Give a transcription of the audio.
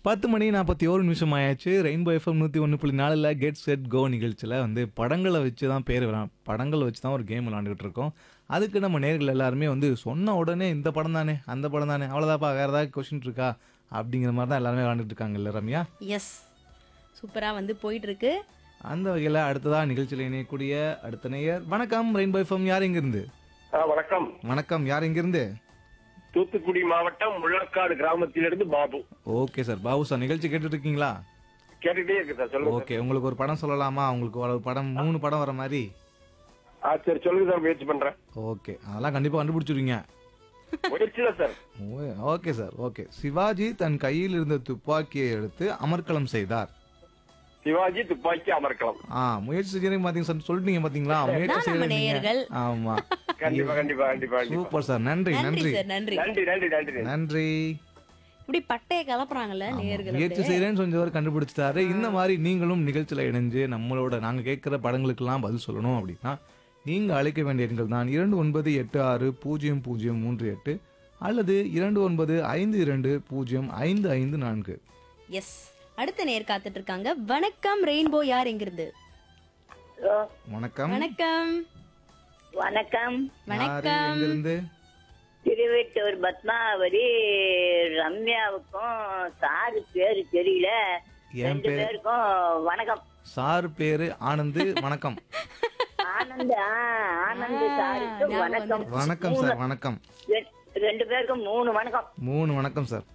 பத்து மணி நாற்பத்தி ஒரு நிமிஷம் ஆயாச்சு ரெயின்போ எஃப்எம் நூற்றி ஒன்று புள்ளி நாலில் கெட் செட் கோ நிகழ்ச்சியில் வந்து படங்களை வச்சு தான் பேர் விளா படங்களை வச்சு தான் ஒரு கேம் விளாண்டுக்கிட்டு இருக்கோம் அதுக்கு நம்ம நேர்கள் எல்லாருமே வந்து சொன்ன உடனே இந்த படம் தானே அந்த படம் தானே அவ்வளோதாப்பா வேறு ஏதாவது கொஷின் இருக்கா அப்படிங்கிற மாதிரி தான் எல்லாருமே விளாண்டுட்டு இருக்காங்கல்ல ரம்யா எஸ் சூப்பராக வந்து போயிட்டு இருக்கு அந்த வகையில் அடுத்ததாக நிகழ்ச்சியில் இணையக்கூடிய அடுத்த நேயர் வணக்கம் ரெயின்போ எஃப்எம் யார் எங்கேருந்து ஆ, வணக்கம் வணக்கம் யார் எங்கேருந்து தூத்துக்குடி மாவட்டம் முள்ளக்காடு கிராமத்திலிருந்து Babu okay sir Babu sir நிகழ்ச்சி கேட்டுட்டு இருக்கீங்களா கேட்டுட்டே இருக்கு சார் சொல்லுங்க ஓகே உங்களுக்கு ஒரு படம் சொல்லலாமா உங்களுக்கு ஒரு படம் மூணு படம் வர மாதிரி ஆ சரி சொல்லுங்க சார் முயற்சி பண்றேன் ஓகே அதெல்லாம் கண்டிப்பாக கண்டுபிடிச்சிருவீங்க முயற்சி தான் சார் ஓ- ஓகே சார் ஓகே சிவாஜி தன் கையில் இருந்த துப்பாக்கியை எடுத்து அமர்க்களம் செய்தார் சிவாஜி துப்பாக்கி அமர்க்கலாம் ஆ முயற்சி செய்யறீங்க பாத்தீங்க சார் சொல்லிட்டீங்க பாத்தீங்களா முயற்சி அதான் நம்ம செய்யறீங்க நேயர்கள். ஆமா கண்டிப்பா கண்டிப்பா கண்டிப்பா கண்டிப்பா சூப்பர் சார் நன்றி நன்றி நன்றி சார் நன்றி நன்றி நன்றி நன்றி நன்றி இப்படி பட்டையை கலப்புறாங்கல்ல நேர்கள் முயற்சி செய்யறேன்னு சொன்னவர் கண்டுபிடிச்சிட்டாரு இந்த மாதிரி நீங்களும் நிகழ்ச்சியில இணைஞ்சு நம்மளோட நாங்க கேட்கிற படங்களுக்கெல்லாம் பதில் சொல்லணும் அப்படின்னா நீங்க அழைக்க வேண்டிய எண்கள் தான் இரண்டு ஒன்பது எட்டு ஆறு பூஜ்ஜியம் பூஜ்ஜியம் மூன்று எட்டு அல்லது இரண்டு ஒன்பது ஐந்து இரண்டு பூஜ்ஜியம் ஐந்து ஐந்து நான்கு எஸ் அடுத்த நேர் காத்துட்டு இருக்காங்க வணக்கம் ரெயின்போ யார் எங்கிருந்து ஹலோ வணக்கம் வணக்கம் வணக்கம் யாரு வணக்கம் எங்கிருந்து திருவெட்டூர் பத்மாவதி ரம்யாவுக்கும் சாரு பேரு தெரியல என் ரெண்டு பேர் பேருக்கும் வணக்கம் சார் பேரு ஆனந்து வணக்கம் ஆனந்த் ஆ, ஆனந்த் ஆ, சாருக்கு ஞாபகம் வணக்கம் வணக்கம் சார் வணக்கம் ரெ- ரெண்டு பேருக்கும் மூணு வணக்கம் மூணு வணக்கம் சார்